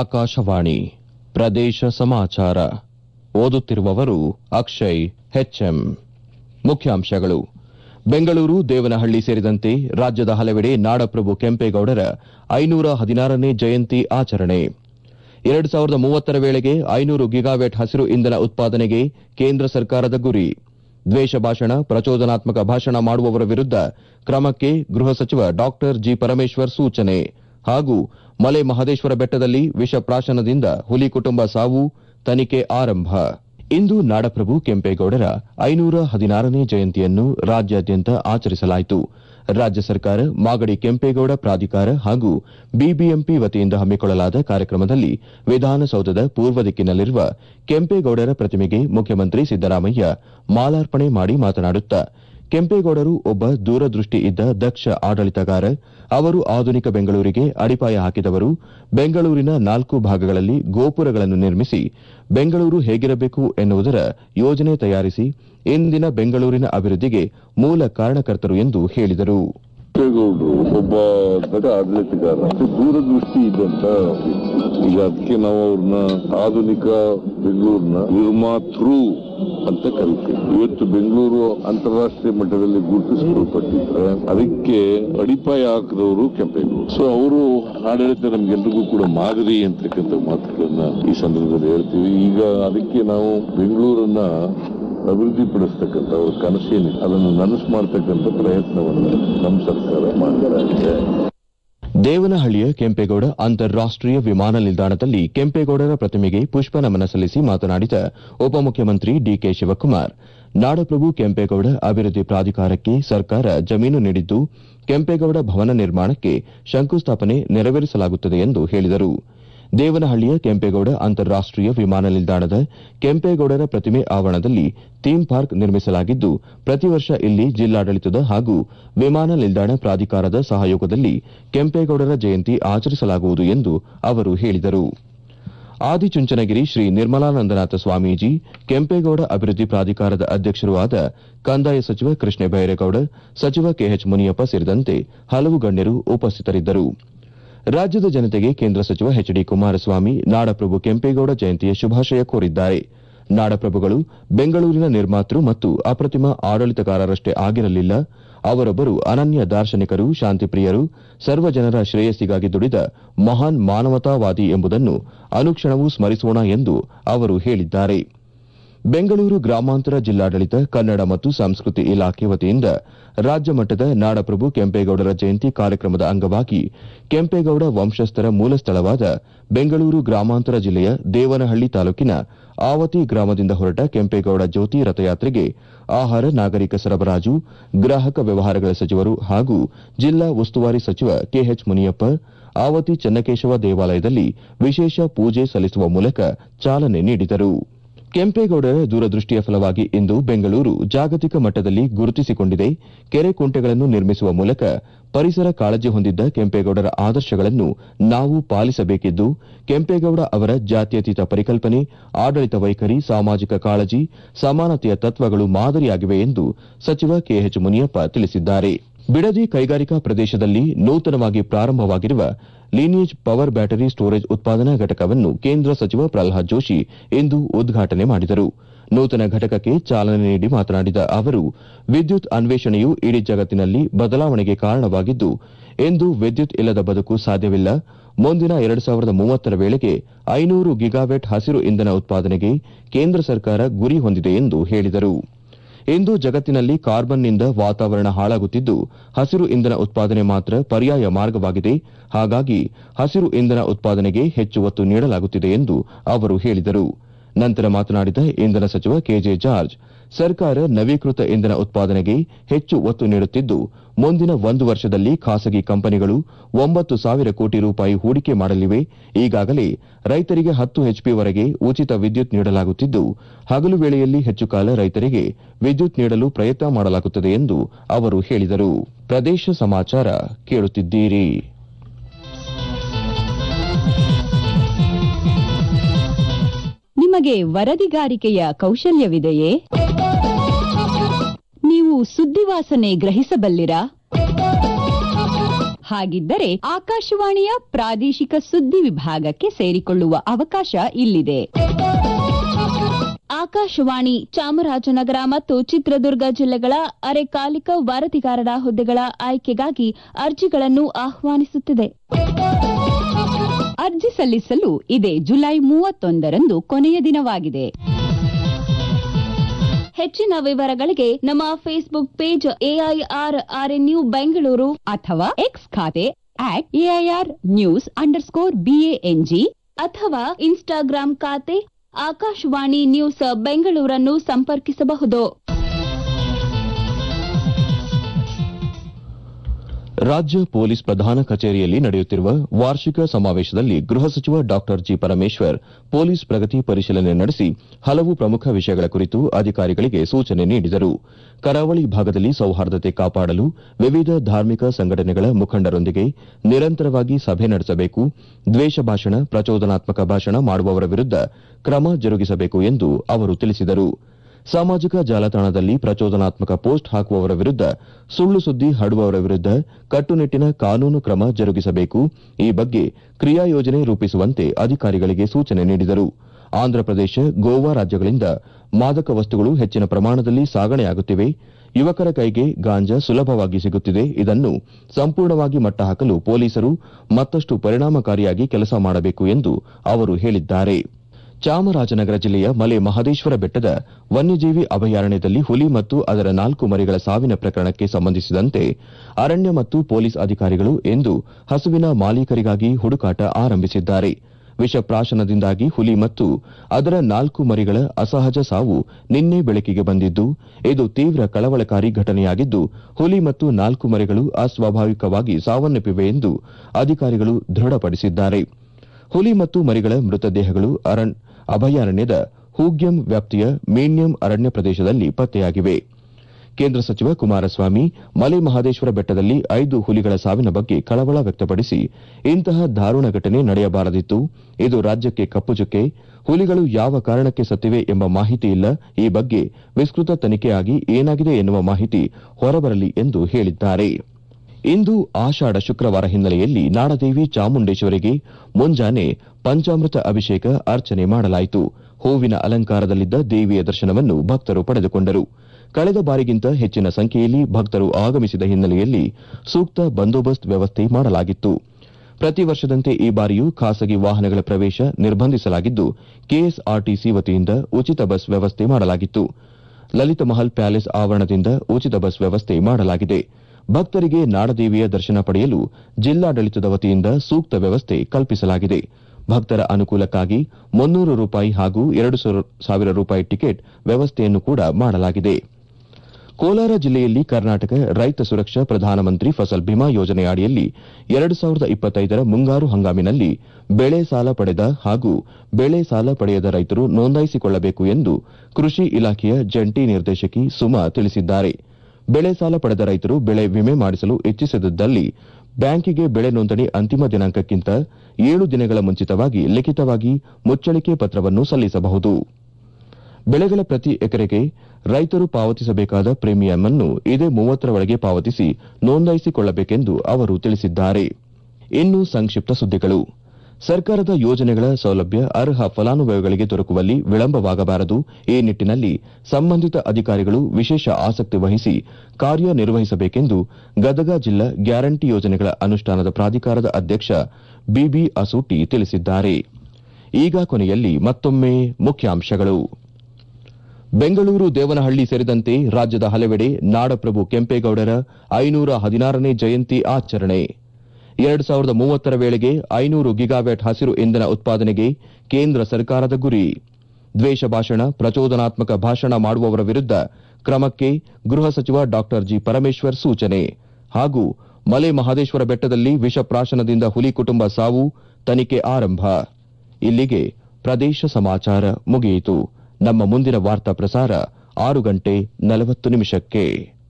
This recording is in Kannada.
ಆಕಾಶವಾಣಿ ಪ್ರದೇಶ ಸಮಾಚಾರ ಓದುತ್ತಿರುವವರು ಅಕ್ಷಯ್ ಹೆಚ್ಎಂ ಮುಖ್ಯಾಂಶಗಳು ಬೆಂಗಳೂರು ದೇವನಹಳ್ಳಿ ಸೇರಿದಂತೆ ರಾಜ್ಯದ ಹಲವೆಡೆ ನಾಡಪ್ರಭು ಕೆಂಪೇಗೌಡರ ಐನೂರ ಹದಿನಾರನೇ ಜಯಂತಿ ಆಚರಣೆ ಎರಡು ಸಾವಿರದ ಮೂವತ್ತರ ವೇಳೆಗೆ ಐನೂರು ಗಿಗಾವ್ಯಾಟ್ ಹಸಿರು ಇಂಧನ ಉತ್ಪಾದನೆಗೆ ಕೇಂದ್ರ ಸರ್ಕಾರದ ಗುರಿ ದ್ವೇಷ ಭಾಷಣ ಪ್ರಚೋದನಾತ್ಮಕ ಭಾಷಣ ಮಾಡುವವರ ವಿರುದ್ಧ ಕ್ರಮಕ್ಕೆ ಗೃಹ ಸಚಿವ ಡಾ ಜಿ ಪರಮೇಶ್ವರ್ ಸೂಚನೆ ಹಾಗೂ ಮಲೆ ಮಹದೇಶ್ವರ ಬೆಟ್ಟದಲ್ಲಿ ವಿಷ ಪ್ರಾಶನದಿಂದ ಹುಲಿ ಕುಟುಂಬ ಸಾವು ತನಿಖೆ ಆರಂಭ ಇಂದು ನಾಡಪ್ರಭು ಕೆಂಪೇಗೌಡರ ಐನೂರ ಹದಿನಾರನೇ ಜಯಂತಿಯನ್ನು ರಾಜ್ಯಾದ್ಯಂತ ಆಚರಿಸಲಾಯಿತು ರಾಜ್ಯ ಸರ್ಕಾರ ಮಾಗಡಿ ಕೆಂಪೇಗೌಡ ಪ್ರಾಧಿಕಾರ ಹಾಗೂ ಬಿಬಿಎಂಪಿ ವತಿಯಿಂದ ಹಮ್ಮಿಕೊಳ್ಳಲಾದ ಕಾರ್ಯಕ್ರಮದಲ್ಲಿ ವಿಧಾನಸೌಧದ ಪೂರ್ವ ದಿಕ್ಕಿನಲ್ಲಿರುವ ಕೆಂಪೇಗೌಡರ ಪ್ರತಿಮೆಗೆ ಮುಖ್ಯಮಂತ್ರಿ ಸಿದ್ದರಾಮಯ್ಯ ಮಾಲಾರ್ಪಣೆ ಮಾಡಿ ಮಾತನಾಡುತ್ತಾ ಕೆಂಪೇಗೌಡರು ಒಬ್ಬ ದೂರದೃಷ್ಟಿ ಇದ್ದ ದಕ್ಷ ಆಡಳಿತಗಾರ ಅವರು ಆಧುನಿಕ ಬೆಂಗಳೂರಿಗೆ ಅಡಿಪಾಯ ಹಾಕಿದವರು ಬೆಂಗಳೂರಿನ ನಾಲ್ಕು ಭಾಗಗಳಲ್ಲಿ ಗೋಪುರಗಳನ್ನು ನಿರ್ಮಿಸಿ ಬೆಂಗಳೂರು ಹೇಗಿರಬೇಕು ಎನ್ನುವುದರ ಯೋಜನೆ ತಯಾರಿಸಿ ಇಂದಿನ ಬೆಂಗಳೂರಿನ ಅಭಿವೃದ್ಧಿಗೆ ಮೂಲ ಕಾರಣಕರ್ತರು ಎಂದು ಹೇಳಿದರು ಕೆಂಪೇಗೌಡರು ಒಬ್ಬ ದೊಡ್ಡ ಆಡಳಿತಗಾರ ಮತ್ತು ದೂರದೃಷ್ಟಿ ಇದ್ದಂತ ವ್ಯಕ್ತಿ. ಈಗ ಅದಕ್ಕೆ ನಾವು ಅವ್ರನ್ನ ಆಧುನಿಕ ಬೆಂಗಳೂರಿನ ನಿರ್ಮಾತೃ ಅಂತ ಕರಿತೀವಿ ಇವತ್ತು ಬೆಂಗಳೂರು ಅಂತಾರಾಷ್ಟ್ರೀಯ ಮಟ್ಟದಲ್ಲಿ ಗುರುತಿಸಲ್ಪಟ್ಟಿದ್ರೆ ಅದಕ್ಕೆ ಅಡಿಪಾಯ ಹಾಕಿದವರು ಕೆಂಪೇಗೌಡರು ಸೊ ಅವರು ಆಡಳಿತ ನಮ್ಗೆಲ್ರಿಗೂ ಕೂಡ ಮಾದರಿ ಅಂತಕ್ಕಂಥ ಮಾತುಗಳನ್ನ ಈ ಸಂದರ್ಭದಲ್ಲಿ ಹೇಳ್ತೀವಿ ಈಗ ಅದಕ್ಕೆ ನಾವು ಬೆಂಗಳೂರನ್ನ ಅಭಿವೃದ್ಧಿ ಪಡಿಸ್ತಕ್ಕಂಥ ಅವ್ರ ಕನಸೇನಿದೆ ಅದನ್ನು ನನಸು ಮಾಡ್ತಕ್ಕಂಥ ಪ್ರಯತ್ನವನ್ನು ನಮ್ಮ ಸರ್ಕಾರ ಮಾಡ್ತಾ ಇದೆ ದೇವನಹಳ್ಳಿಯ ಕೆಂಪೇಗೌಡ ಅಂತಾರಾಷ್ಟೀಯ ವಿಮಾನ ನಿಲ್ದಾಣದಲ್ಲಿ ಕೆಂಪೇಗೌಡರ ಪ್ರತಿಮೆಗೆ ಪುಷ್ಪ ನಮನ ಸಲ್ಲಿಸಿ ಮಾತನಾಡಿದ ಉಪಮುಖ್ಯಮಂತ್ರಿ ಡಿಕೆ ಶಿವಕುಮಾರ್ ನಾಡಪ್ರಭು ಕೆಂಪೇಗೌಡ ಅಭಿವೃದ್ಧಿ ಪ್ರಾಧಿಕಾರಕ್ಕೆ ಸರ್ಕಾರ ಜಮೀನು ನೀಡಿದ್ದು ಕೆಂಪೇಗೌಡ ಭವನ ನಿರ್ಮಾಣಕ್ಕೆ ಶಂಕುಸ್ಥಾಪನೆ ನೆರವೇರಿಸಲಾಗುತ್ತದೆ ಎಂದು ಹೇಳಿದರು ದೇವನಹಳ್ಳಿಯ ಕೆಂಪೇಗೌಡ ಅಂತಾರಾಷ್ಟೀಯ ವಿಮಾನ ನಿಲ್ದಾಣದ ಕೆಂಪೇಗೌಡರ ಪ್ರತಿಮೆ ಆವರಣದಲ್ಲಿ ಥೀಮ್ ಪಾರ್ಕ್ ನಿರ್ಮಿಸಲಾಗಿದ್ದು ಪ್ರತಿ ವರ್ಷ ಇಲ್ಲಿ ಜಿಲ್ಲಾಡಳಿತದ ಹಾಗೂ ವಿಮಾನ ನಿಲ್ದಾಣ ಪ್ರಾಧಿಕಾರದ ಸಹಯೋಗದಲ್ಲಿ ಕೆಂಪೇಗೌಡರ ಜಯಂತಿ ಆಚರಿಸಲಾಗುವುದು ಎಂದು ಅವರು ಹೇಳಿದರು ಆದಿಚುಂಚನಗಿರಿ ಶ್ರೀ ನಿರ್ಮಲಾನಂದನಾಥ ಸ್ವಾಮೀಜಿ ಕೆಂಪೇಗೌಡ ಅಭಿವೃದ್ಧಿ ಪ್ರಾಧಿಕಾರದ ಅಧ್ಯಕ್ಷರೂ ಆದ ಕಂದಾಯ ಸಚಿವ ಕೃಷ್ಣ ಬೈರೇಗೌಡ ಸಚಿವ ಕೆಎಚ್ ಮುನಿಯಪ್ಪ ಸೇರಿದಂತೆ ಹಲವು ಗಣ್ಯರು ಉಪಸ್ಥಿತರಿದ್ದರು ರಾಜ್ಯದ ಜನತೆಗೆ ಕೇಂದ್ರ ಸಚಿವ ಎಚ್ ಡಿ ಕುಮಾರಸ್ವಾಮಿ ನಾಡಪ್ರಭು ಕೆಂಪೇಗೌಡ ಜಯಂತಿಯ ಶುಭಾಶಯ ಕೋರಿದ್ದಾರೆ ನಾಡಪ್ರಭುಗಳು ಬೆಂಗಳೂರಿನ ನಿರ್ಮಾತೃ ಮತ್ತು ಅಪ್ರತಿಮ ಆಡಳಿತಗಾರರಷ್ಟೇ ಆಗಿರಲಿಲ್ಲ ಅವರೊಬ್ಬರು ಅನನ್ಯ ದಾರ್ಶನಿಕರು ಶಾಂತಿಪ್ರಿಯರು ಸರ್ವ ಜನರ ಶ್ರೇಯಸ್ಸಿಗಾಗಿ ದುಡಿದ ಮಹಾನ್ ಮಾನವತಾವಾದಿ ಎಂಬುದನ್ನು ಅನುಕ್ಷಣವೂ ಸ್ಮರಿಸೋಣ ಎಂದು ಅವರು ಹೇಳಿದ್ದಾರೆ ಬೆಂಗಳೂರು ಗ್ರಾಮಾಂತರ ಜಿಲ್ಲಾಡಳಿತ ಕನ್ನಡ ಮತ್ತು ಸಂಸ್ಕೃತಿ ಇಲಾಖೆ ವತಿಯಿಂದ ರಾಜ್ಯ ಮಟ್ಟದ ನಾಡಪ್ರಭು ಕೆಂಪೇಗೌಡರ ಜಯಂತಿ ಕಾರ್ಯಕ್ರಮದ ಅಂಗವಾಗಿ ಕೆಂಪೇಗೌಡ ವಂಶಸ್ಥರ ಮೂಲ ಸ್ಥಳವಾದ ಬೆಂಗಳೂರು ಗ್ರಾಮಾಂತರ ಜಿಲ್ಲೆಯ ದೇವನಹಳ್ಳಿ ತಾಲೂಕಿನ ಆವತಿ ಗ್ರಾಮದಿಂದ ಹೊರಟ ಕೆಂಪೇಗೌಡ ಜ್ಯೋತಿ ರಥಯಾತ್ರೆಗೆ ಆಹಾರ ನಾಗರಿಕ ಸರಬರಾಜು ಗ್ರಾಹಕ ವ್ಯವಹಾರಗಳ ಸಚಿವರು ಹಾಗೂ ಜಿಲ್ಲಾ ಉಸ್ತುವಾರಿ ಸಚಿವ ಕೆಎಚ್ ಮುನಿಯಪ್ಪ ಆವತಿ ಚೆನ್ನಕೇಶವ ದೇವಾಲಯದಲ್ಲಿ ವಿಶೇಷ ಪೂಜೆ ಸಲ್ಲಿಸುವ ಮೂಲಕ ಚಾಲನೆ ನೀಡಿದರು ಕೆಂಪೇಗೌಡರ ದೂರದೃಷ್ಟಿಯ ಫಲವಾಗಿ ಇಂದು ಬೆಂಗಳೂರು ಜಾಗತಿಕ ಮಟ್ಟದಲ್ಲಿ ಗುರುತಿಸಿಕೊಂಡಿದೆ ಕೆರೆ ಕುಂಟೆಗಳನ್ನು ನಿರ್ಮಿಸುವ ಮೂಲಕ ಪರಿಸರ ಕಾಳಜಿ ಹೊಂದಿದ್ದ ಕೆಂಪೇಗೌಡರ ಆದರ್ಶಗಳನ್ನು ನಾವು ಪಾಲಿಸಬೇಕಿದ್ದು ಕೆಂಪೇಗೌಡ ಅವರ ಜಾತ್ಯತೀತ ಪರಿಕಲ್ಪನೆ ಆಡಳಿತ ವೈಖರಿ ಸಾಮಾಜಿಕ ಕಾಳಜಿ ಸಮಾನತೆಯ ತತ್ವಗಳು ಮಾದರಿಯಾಗಿವೆ ಎಂದು ಸಚಿವ ಕೆಎಚ್ ಮುನಿಯಪ್ಪ ತಿಳಿಸಿದ್ದಾರೆ ಬಿಡದಿ ಕೈಗಾರಿಕಾ ಪ್ರದೇಶದಲ್ಲಿ ನೂತನವಾಗಿ ಪ್ರಾರಂಭವಾಗಿರುವ ಲೀನಿಯೇಜ್ ಪವರ್ ಬ್ಯಾಟರಿ ಸ್ಟೋರೇಜ್ ಉತ್ಪಾದನಾ ಘಟಕವನ್ನು ಕೇಂದ್ರ ಸಚಿವ ಪ್ರಲ್ಹಾದ್ ಜೋಶಿ ಇಂದು ಉದ್ಘಾಟನೆ ಮಾಡಿದರು ನೂತನ ಘಟಕಕ್ಕೆ ಚಾಲನೆ ನೀಡಿ ಮಾತನಾಡಿದ ಅವರು ವಿದ್ಯುತ್ ಅನ್ವೇಷಣೆಯು ಇಡೀ ಜಗತ್ತಿನಲ್ಲಿ ಬದಲಾವಣೆಗೆ ಕಾರಣವಾಗಿದ್ದು ಇಂದು ವಿದ್ಯುತ್ ಇಲ್ಲದ ಬದುಕು ಸಾಧ್ಯವಿಲ್ಲ ಮುಂದಿನ ಎರಡು ಸಾವಿರದ ಮೂವತ್ತರ ವೇಳೆಗೆ ಐನೂರು ಗಿಗಾವ್ಯಾಟ್ ಹಸಿರು ಇಂಧನ ಉತ್ಪಾದನೆಗೆ ಕೇಂದ್ರ ಸರ್ಕಾರ ಗುರಿ ಹೊಂದಿದೆ ಎಂದು ಹೇಳಿದರು ಇಂದು ಜಗತ್ತಿನಲ್ಲಿ ಕಾರ್ಬನ್ನಿಂದ ವಾತಾವರಣ ಹಾಳಾಗುತ್ತಿದ್ದು ಹಸಿರು ಇಂಧನ ಉತ್ಪಾದನೆ ಮಾತ್ರ ಪರ್ಯಾಯ ಮಾರ್ಗವಾಗಿದೆ ಹಾಗಾಗಿ ಹಸಿರು ಇಂಧನ ಉತ್ಪಾದನೆಗೆ ಹೆಚ್ಚು ಒತ್ತು ನೀಡಲಾಗುತ್ತಿದೆ ಎಂದು ಅವರು ಹೇಳಿದರು ನಂತರ ಮಾತನಾಡಿದ ಇಂಧನ ಸಚಿವ ಕೆಜೆ ಜಾರ್ಜ್ ಸರ್ಕಾರ ನವೀಕೃತ ಇಂಧನ ಉತ್ಪಾದನೆಗೆ ಹೆಚ್ಚು ಒತ್ತು ನೀಡುತ್ತಿದ್ದು ಮುಂದಿನ ಒಂದು ವರ್ಷದಲ್ಲಿ ಖಾಸಗಿ ಕಂಪನಿಗಳು ಒಂಬತ್ತು ಸಾವಿರ ಕೋಟಿ ರೂಪಾಯಿ ಹೂಡಿಕೆ ಮಾಡಲಿವೆ ಈಗಾಗಲೇ ರೈತರಿಗೆ ಹತ್ತು ಎಚ್ಪಿವರೆಗೆ ಉಚಿತ ವಿದ್ಯುತ್ ನೀಡಲಾಗುತ್ತಿದ್ದು ಹಗಲು ವೇಳೆಯಲ್ಲಿ ಹೆಚ್ಚು ಕಾಲ ರೈತರಿಗೆ ವಿದ್ಯುತ್ ನೀಡಲು ಪ್ರಯತ್ನ ಮಾಡಲಾಗುತ್ತದೆ ಎಂದು ಅವರು ಹೇಳಿದರು ಪ್ರದೇಶ ಸಮಾಚಾರ ಕೇಳುತ್ತಿದ್ದೀರಿ ನಿಮಗೆ ವರದಿಗಾರಿಕೆಯ ಕೌಶಲ್ಯವಿದೆಯೇ ನೀವು ಸುದ್ದಿವಾಸನೆ ಗ್ರಹಿಸಬಲ್ಲಿರಾ ಹಾಗಿದ್ದರೆ ಆಕಾಶವಾಣಿಯ ಪ್ರಾದೇಶಿಕ ಸುದ್ದಿ ವಿಭಾಗಕ್ಕೆ ಸೇರಿಕೊಳ್ಳುವ ಅವಕಾಶ ಇಲ್ಲಿದೆ ಆಕಾಶವಾಣಿ ಚಾಮರಾಜನಗರ ಮತ್ತು ಚಿತ್ರದುರ್ಗ ಜಿಲ್ಲೆಗಳ ಅರೆಕಾಲಿಕ ವರದಿಗಾರರ ಹುದ್ದೆಗಳ ಆಯ್ಕೆಗಾಗಿ ಅರ್ಜಿಗಳನ್ನು ಆಹ್ವಾನಿಸುತ್ತಿದೆ ಅರ್ಜಿ ಸಲ್ಲಿಸಲು ಇದೇ ಜುಲೈ ಮೂವತ್ತೊಂದರಂದು ಕೊನೆಯ ದಿನವಾಗಿದೆ ಹೆಚ್ಚಿನ ವಿವರಗಳಿಗೆ ನಮ್ಮ Facebook page AIR RNU Bengaluru ಅಥವಾ ಎಕ್ಸ್ ಖಾತೆ at AIR news underscore BANG ಅಥವಾ ಇನ್ಸ್ಟಾಗ್ರಾಂ ಖಾತೆ ಆಕಾಶವಾಣಿ ನ್ಯೂಸ್ ಬೆಂಗಳೂರನ್ನು ಸಂಪರ್ಕಿಸಬಹುದು ರಾಜ್ಯ ಪೊಲೀಸ್ ಪ್ರಧಾನ ಕಚೇರಿಯಲ್ಲಿ ನಡೆಯುತ್ತಿರುವ ವಾರ್ಷಿಕ ಸಮಾವೇಶದಲ್ಲಿ ಗೃಹ ಸಚಿವ ಡಾ ಜಿ ಪರಮೇಶ್ವರ್ ಪೊಲೀಸ್ ಪ್ರಗತಿ ಪರಿಶೀಲನೆ ನಡೆಸಿ ಹಲವು ಪ್ರಮುಖ ವಿಷಯಗಳ ಕುರಿತು ಅಧಿಕಾರಿಗಳಿಗೆ ಸೂಚನೆ ನೀಡಿದರು ಕರಾವಳಿ ಭಾಗದಲ್ಲಿ ಸೌಹಾರ್ದತೆ ಕಾಪಾಡಲು ವಿವಿಧ ಧಾರ್ಮಿಕ ಸಂಘಟನೆಗಳ ಮುಖಂಡರೊಂದಿಗೆ ನಿರಂತರವಾಗಿ ಸಭೆ ನಡೆಸಬೇಕು ದ್ವೇಷ ಭಾಷಣ ಪ್ರಚೋದನಾತ್ಮಕ ಭಾಷಣ ಮಾಡುವವರ ವಿರುದ್ದ ಕ್ರಮ ಜರುಗಿಸಬೇಕು ಎಂದು ಅವರು ತಿಳಿಸಿದರು ಸಾಮಾಜಿಕ ಜಾಲತಾಣದಲ್ಲಿ ಪ್ರಚೋದನಾತ್ಮಕ ಪೋಸ್ಟ್ ಹಾಕುವವರ ವಿರುದ್ದ ಸುಳ್ಳು ಸುದ್ದಿ ಹರಡುವವರ ವಿರುದ್ದ ಕಟ್ಟುನಿಟ್ಟಿನ ಕಾನೂನು ಕ್ರಮ ಜರುಗಿಸಬೇಕು ಈ ಬಗ್ಗೆ ಕ್ರಿಯಾ ಯೋಜನೆ ರೂಪಿಸುವಂತೆ ಅಧಿಕಾರಿಗಳಿಗೆ ಸೂಚನೆ ನೀಡಿದರು ಆಂಧ್ರಪ್ರದೇಶ ಗೋವಾ ರಾಜ್ಯಗಳಿಂದ ಮಾದಕ ವಸ್ತುಗಳು ಹೆಚ್ಚಿನ ಪ್ರಮಾಣದಲ್ಲಿ ಸಾಗಣೆಯಾಗುತ್ತಿವೆ ಯುವಕರ ಕೈಗೆ ಗಾಂಜಾ ಸುಲಭವಾಗಿ ಸಿಗುತ್ತಿದೆ ಇದನ್ನು ಸಂಪೂರ್ಣವಾಗಿ ಮಟ್ಟ ಹಾಕಲು ಪೊಲೀಸರು ಮತ್ತಷ್ಟು ಪರಿಣಾಮಕಾರಿಯಾಗಿ ಕೆಲಸ ಮಾಡಬೇಕು ಎಂದು ಅವರು ಹೇಳಿದ್ದಾರೆ ಚಾಮರಾಜನಗರ ಜಿಲ್ಲೆಯ ಮಲೆ ಮಹದೇಶ್ವರ ಬೆಟ್ಟದ ವನ್ಯಜೀವಿ ಅಭಯಾರಣ್ಯದಲ್ಲಿ ಹುಲಿ ಮತ್ತು ಅದರ ನಾಲ್ಕು ಮರಿಗಳ ಸಾವಿನ ಪ್ರಕರಣಕ್ಕೆ ಸಂಬಂಧಿಸಿದಂತೆ ಅರಣ್ಯ ಮತ್ತು ಪೊಲೀಸ್ ಅಧಿಕಾರಿಗಳು ಇಂದು ಹಸುವಿನ ಮಾಲೀಕರಿಗಾಗಿ ಹುಡುಕಾಟ ಆರಂಭಿಸಿದ್ದಾರೆ ವಿಷಪ್ರಾಶನದಿಂದಾಗಿ ಹುಲಿ ಮತ್ತು ಅದರ ನಾಲ್ಕು ಮರಿಗಳ ಅಸಹಜ ಸಾವು ನಿನ್ನೆ ಬೆಳಕಿಗೆ ಬಂದಿದ್ದು ಇದು ತೀವ್ರ ಕಳವಳಕಾರಿ ಘಟನೆಯಾಗಿದ್ದು ಹುಲಿ ಮತ್ತು ನಾಲ್ಕು ಮರಿಗಳು ಅಸ್ವಾಭಾವಿಕವಾಗಿ ಸಾವನ್ನಪ್ಪಿವೆ ಎಂದು ಅಧಿಕಾರಿಗಳು ದೃಢಪಡಿಸಿದ್ದಾರೆ ಹುಲಿ ಮತ್ತು ಮರಿಗಳ ಮೃತದೇಹಗಳು ಅರಣ್- ಅಭಯಾರಣ್ಯದ ಹೂಗ್ಯಂ ವ್ಯಾಪ್ತಿಯ ಮೀನ್ಯಂ ಅರಣ್ಯ ಪ್ರದೇಶದಲ್ಲಿ ಪತ್ತೆಯಾಗಿವೆ ಕೇಂದ್ರ ಸಚಿವ ಕುಮಾರಸ್ವಾಮಿ ಮಲೆ ಮಹದೇಶ್ವರ ಬೆಟ್ಟದಲ್ಲಿ ಐದು ಹುಲಿಗಳ ಸಾವಿನ ಬಗ್ಗೆ ಕಳವಳ ವ್ಯಕ್ತಪಡಿಸಿ ಇಂತಹ ದಾರುಣ ಘಟನೆ ನಡೆಯಬಾರದಿತ್ತು ಇದು ರಾಜ್ಯಕ್ಕೆ ಕಪ್ಪು ಚುಕ್ಕೆ ಹುಲಿಗಳು ಯಾವ ಕಾರಣಕ್ಕೆ ಸತ್ತಿವೆ ಎಂಬ ಮಾಹಿತಿ ಇಲ್ಲ ಈ ಬಗ್ಗೆ ವಿಸ್ತೃತ ತನಿಖೆಯಾಗಿ ಏನಾಗಿದೆ ಎನ್ನುವ ಮಾಹಿತಿ ಹೊರಬರಲಿ ಎಂದು ಹೇಳಿದ್ದಾರೆ ಇಂದು ಆಷಾಢ ಶುಕ್ರವಾರ ಹಿನ್ನೆಲೆಯಲ್ಲಿ ನಾಡದೇವಿ ಚಾಮುಂಡೇಶ್ವರಿಗೆ ಮುಂಜಾನೆ ಪಂಚಾಮೃತ ಅಭಿಷೇಕ ಅರ್ಚನೆ ಮಾಡಲಾಯಿತು ಹೂವಿನ ಅಲಂಕಾರದಲ್ಲಿದ್ದ ದೇವಿಯ ದರ್ಶನವನ್ನು ಭಕ್ತರು ಪಡೆದುಕೊಂಡರು ಕಳೆದ ಬಾರಿಗಿಂತ ಹೆಚ್ಚಿನ ಸಂಖ್ಯೆಯಲ್ಲಿ ಭಕ್ತರು ಆಗಮಿಸಿದ ಹಿನ್ನೆಲೆಯಲ್ಲಿ ಸೂಕ್ತ ಬಂದೋಬಸ್ತ್ ವ್ಯವಸ್ಥೆ ಮಾಡಲಾಗಿತ್ತು ಪ್ರತಿ ವರ್ಷದಂತೆ ಈ ಬಾರಿಯೂ ಖಾಸಗಿ ವಾಹನಗಳ ಪ್ರವೇಶ ನಿರ್ಬಂಧಿಸಲಾಗಿದ್ದು ಕೆಎಸ್ಆರ್ಟಿಸಿ ವತಿಯಿಂದ ಉಚಿತ ಬಸ್ ವ್ಯವಸ್ಥೆ ಮಾಡಲಾಗಿತ್ತು ಲಲಿತ ಮಹಲ್ ಪ್ಯಾಲೇಸ್ ಆವರಣದಿಂದ ಉಚಿತ ಬಸ್ ವ್ಯವಸ್ಥೆ ಮಾಡಲಾಗಿದೆ ಭಕ್ತರಿಗೆ ನಾಡದೇವಿಯ ದರ್ಶನ ಪಡೆಯಲು ಜಿಲ್ಲಾಡಳಿತದ ವತಿಯಿಂದ ಸೂಕ್ತ ವ್ಯವಸ್ಥೆ ಕಲ್ಪಿಸಲಾಗಿದೆ ಭಕ್ತರ ಅನುಕೂಲಕ್ಕಾಗಿ ಮುನ್ನೂರು ರೂಪಾಯಿ ಹಾಗೂ ಎರಡು ಸಾವಿರ ರೂಪಾಯಿ ಟಿಕೆಟ್ ವ್ಯವಸ್ಥೆಯನ್ನು ಕೂಡ ಮಾಡಲಾಗಿದೆ ಕೋಲಾರ ಜಿಲ್ಲೆಯಲ್ಲಿ ಕರ್ನಾಟಕ ರೈತ ಸುರಕ್ಷಾ ಪ್ರಧಾನಮಂತ್ರಿ ಫಸಲ್ ಬಿಮಾ ಯೋಜನೆ ಅಡಿಯಲ್ಲಿ ಎರಡು ಸಾವಿರದ ಇಪ್ಪತ್ತೈದರ ಮುಂಗಾರು ಹಂಗಾಮಿನಲ್ಲಿ ಬೆಳೆ ಸಾಲ ಪಡೆದ ಹಾಗೂ ಬೆಳೆ ಸಾಲ ಪಡೆಯದ ರೈತರು ನೋಂದಾಯಿಸಿಕೊಳ್ಳಬೇಕು ಎಂದು ಕೃಷಿ ಇಲಾಖೆಯ ಜಂಟಿ ನಿರ್ದೇಶಕಿ ಸುಮಾ ತಿಳಿಸಿದ್ದಾರೆ ಬೆಳೆ ಸಾಲ ಪಡೆದ ರೈತರು ಬೆಳೆ ವಿಮೆ ಮಾಡಿಸಲು ಇಚ್ಛಿಸದಿದ್ದಲ್ಲಿ ಬ್ಯಾಂಕಿಗೆ ಬೆಳೆ ನೋಂದಣಿ ಅಂತಿಮ ದಿನಾಂಕಕ್ಕಿಂತ ಏಳು ದಿನಗಳ ಮುಂಚಿತವಾಗಿ ಲಿಖಿತವಾಗಿ ಮುಚ್ಚಳಿಕೆ ಪತ್ರವನ್ನು ಸಲ್ಲಿಸಬಹುದು ಬೆಳೆಗಳ ಪ್ರತಿ ಎಕರೆಗೆ ರೈತರು ಪಾವತಿಸಬೇಕಾದ ಪ್ರೀಮಿಯಂ ಅನ್ನು ಇದೇ ಮೂವತ್ತರ ಒಳಗೆ ಪಾವತಿಸಿ ನೋಂದಾಯಿಸಿಕೊಳ್ಳಬೇಕೆಂದು ಅವರು ತಿಳಿಸಿದ್ದಾರೆ ಇನ್ನು ಸಂಕ್ಷಿಪ್ತ ಸುದ್ದಿಗಳು ಸರ್ಕಾರದ ಯೋಜನೆಗಳ ಸೌಲಭ್ಯ ಅರ್ಹ ಫಲಾನುಭವಿಗಳಿಗೆ ದೊರಕುವಲ್ಲಿ ವಿಳಂಬವಾಗಬಾರದು ಈ ನಿಟ್ಟಿನಲ್ಲಿ ಸಂಬಂಧಿತ ಅಧಿಕಾರಿಗಳು ವಿಶೇಷ ಆಸಕ್ತಿ ವಹಿಸಿ ಕಾರ್ಯನಿರ್ವಹಿಸಬೇಕೆಂದು ಗದಗ ಜಿಲ್ಲಾ ಗ್ಯಾರಂಟಿ ಯೋಜನೆಗಳ ಅನುಷ್ಠಾನದ ಪ್ರಾಧಿಕಾರದ ಅಧ್ಯಕ್ಷ ಬಿಬಿ ಅಸೂಟಿ ತಿಳಿಸಿದ್ದಾರೆ ಈಗ ಕೊನೆಯಲ್ಲಿ ಮತ್ತೊಮ್ಮೆ ಮುಖ್ಯಾಂಶಗಳು ಬೆಂಗಳೂರು ದೇವನಹಳ್ಳಿ ಸೇರಿದಂತೆ ರಾಜ್ಯದ ಹಲವೆಡೆ ನಾಡಪ್ರಭು ಕೆಂಪೇಗೌಡರ ಐನೂರ ಹದಿನಾರನೇ ಜಯಂತಿ ಆಚರಣೆ ಎರಡು ಸಾವಿರದ ಮೂವತ್ತರ ವೇಳೆಗೆ ಐನೂರು ಗಿಗಾವ್ಯಾಟ್ ಹಸಿರು ಇಂಧನ ಉತ್ಪಾದನೆಗೆ ಕೇಂದ್ರ ಸರ್ಕಾರದ ಗುರಿ ದ್ವೇಷ ಭಾಷಣ ಪ್ರಚೋದನಾತ್ಮಕ ಭಾಷಣ ಮಾಡುವವರ ವಿರುದ್ದ ಕ್ರಮಕ್ಕೆ ಗೃಹ ಸಚಿವ ಡಾ ಜಿ ಪರಮೇಶ್ವರ್ ಸೂಚನೆ ಹಾಗೂ ಮಲೆ ಮಹದೇಶ್ವರ ಬೆಟ್ಟದಲ್ಲಿ ವಿಷಪ್ರಾಶನದಿಂದ ಹುಲಿ ಕುಟುಂಬ ಸಾವು ತನಿಖೆ ಆರಂಭ ಇಲ್ಲಿಗೆ ಪ್ರದೇಶ ಸಮಾಚಾರ ಮುಗಿಯಿತು ನಮ್ಮ ಮುಂದಿನ ವಾರ್ತಾ ಪ್ರಸಾರ ಆರು ಗಂಟೆ ನಲವತ್ತು ನಿಮಿಷಕ್ಕೆ